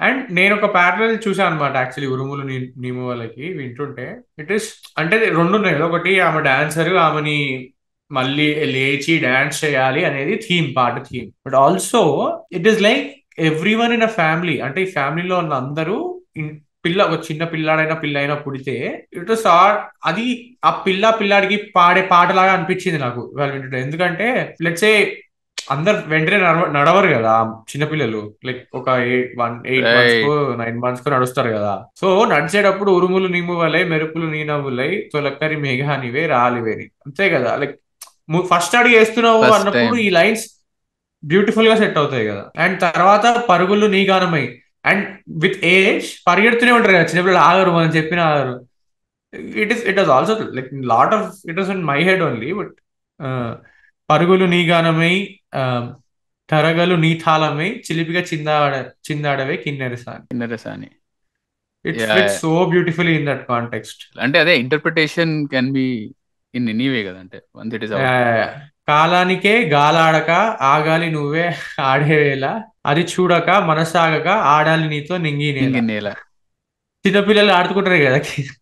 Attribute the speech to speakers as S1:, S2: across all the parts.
S1: And నేను ఒక parallel చూసాను అనమాట యాక్చువల్లీ ఉరుములు నీ- నీము వాళ్ళకి వింటుంటే ఇట్ ఇస్ అంటే రెండు ఉన్నాయి కదా ఒకటి ఆమె డాన్సర్ ఆమెని మళ్ళీ లేచి డాన్స్ చేయాలి అనేది థీమ్ పాట theme but also it is like every one in a family అంటే ఈ ఫ్యామిలీలో ఉన్న అందరూ ఇన్- పిల్ల ఒక చిన్న పిల్లాడైనా పిల్ల అయినా పుడితే ఇట్ వాస్ అది ఆ పిల్ల పిల్లాడికి పాడే పాటలాగా అనిపించింది నాకు వాళ్ళు వింటుంటే ఎందుకంటే లెట్స్ ఏ అందరు వెంటనే నడవ నడవరు కదా చిన్నపిల్లలు లైక్ ఒక eight one eight months
S2: Right.
S1: కో నైన్ మంత్స్ కో నడుస్తారు కదా సో నడిచేటప్పుడు ఉరుములు నిమ్ము వలై మెరుపులు నీనవ్వులై తొలక్కరి మేఘానివే రాలివేని అంతే కదా లైక్ ఫస్ట్ అడుగు వేస్తున్నావు
S2: First
S1: అన్నప్పుడు
S2: time.
S1: ఈ లైన్స్ బ్యూటిఫుల్ గా సెట్ అవుతాయి కదా అండ్ తర్వాత పరుగులు నీ గానమై అండ్ విత్ ఏజ్ పరిగెడుతూనే ఉంటారు కదా చిన్నపిల్లలు ఆగరు మనం చెప్పిన ఆగరు it is it was also like lot of it was in my head only but పరుగులు నీ గానమై ఆ, తరగలు నీ తాళమై చిలిపిగా చిందాడ చిందాడవే కిన్నెరసాని
S2: కిన్నెరసాని
S1: it's
S2: Yeah,
S1: fit so beautifully in that context
S2: అంటే అదే interpretation can be in anyway కదా అంటే వన్స్ ఇట్ ఇస్
S1: కాలానికే గాలాడక ఆగాలి నువ్వే ఆడేవేళ అది చూడక మనసాగక ఆడాలి నీతో నింగి నేల
S2: నేల
S1: చిన్నపిల్లలు ఆడుకుంటారు కదా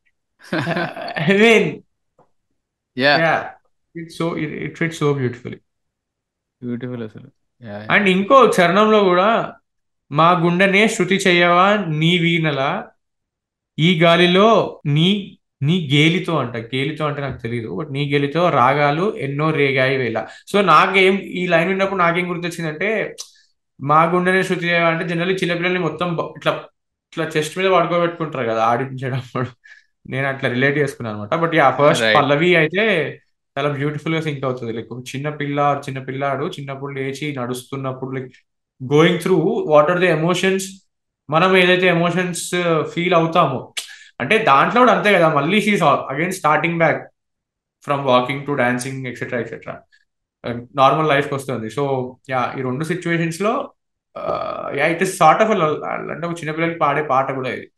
S1: I mean
S2: yeah
S1: it's so it fit so beautifully
S2: beautiful అసలు Yeah,
S1: అండ్ ఇంకో చరణంలో కూడా మా గుండెనే శృతి చెయ్యవా నీ వీణల ఈ గాలిలో నీ నీ గేలితో అంట గేలితో అంటే నాకు తెలియదు బట్ నీ గేలితో రాగాలు ఎన్నో రేగాయి వేళ సో నాకేం ఈ లైన్ విన్నప్పుడు నాకేం గుర్తొచ్చిందంటే మా గుండెనే శృతి చేయవా అంటే జనరల్లీ చిన్నపిల్లల్ని మొత్తం బ- ఇట్లా ఇట్లా చెస్ట్ మీద పడుకోబెట్టుకుంటారు కదా ఆడించేటప్పుడు నేను అట్లా రిలేట్ చేసుకున్నాను అనమాట బట్ యా ఫస్ట్
S2: Right.
S1: పల్లవి అయితే చాలా బ్యూటిఫుల్ గా సింక్ అవుతుంది లైక్ చిన్న పిల్ల చిన్న పిల్లాడు చిన్నప్పుడు లేచి నడుస్తున్నప్పుడు like going through what are the emotions మనం ఏదైతే ఎమోషన్స్ ఫీల్ అవుతామో అంటే దాంట్లో కూడా అంతే కదా మళ్ళీ she's again starting back from walking to dancing etcetera etcetera normal లైఫ్కి వస్తుంది సో యా ఈ రెండు సిచ్యువేషన్స్ లో yeah it is sort of అంటే ఒక చిన్నపిల్లలకి పాడే పాట కూడా ఇది